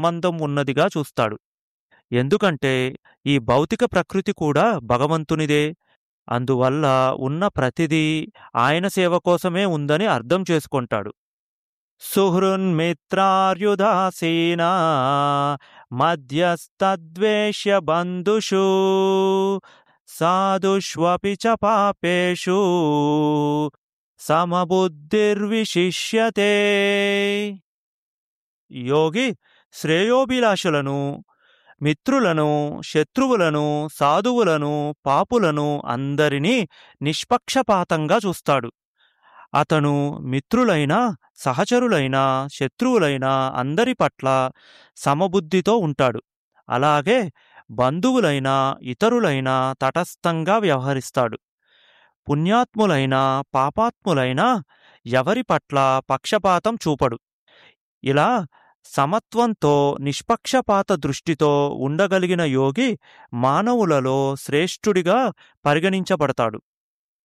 సంబంధం ఉన్నదిగా చూస్తాడు ఎందుకంటే ఈ భౌతిక ప్రకృతి కూడా భగవంతునిదే అందువల్ల ఉన్న ప్రతిదీ ఆయన సేవ కోసమే ఉందని అర్థం చేసుకుంటాడు సుహృన్మిత్రార్యుదాసీనా మధ్యస్తద్వేష్య బంధుషు సాధుష్వపి చ పాపేషు సమబుద్ధిర్విశిష్యతే యోగి శ్రేయోభిలాషులను మిత్రులను శత్రువులను సాధువులను పాపులను అందరినీ నిష్పక్షపాతంగా చూస్తాడు అతను మిత్రులైన సహచరులైన శత్రువులైన అందరి పట్ల సమబుద్ధితో ఉంటాడు అలాగే బంధువులైన ఇతరులైన తటస్థంగా వ్యవహరిస్తాడు పుణ్యాత్ములైన పాపాత్ములైన ఎవరి పట్ల పక్షపాతం చూపడు ఇలా సమత్వంతో నిష్పక్షపాత దృష్టితో ఉండగలిగిన యోగి మానవులలో శ్రేష్ఠుడిగా పరిగణించబడతాడు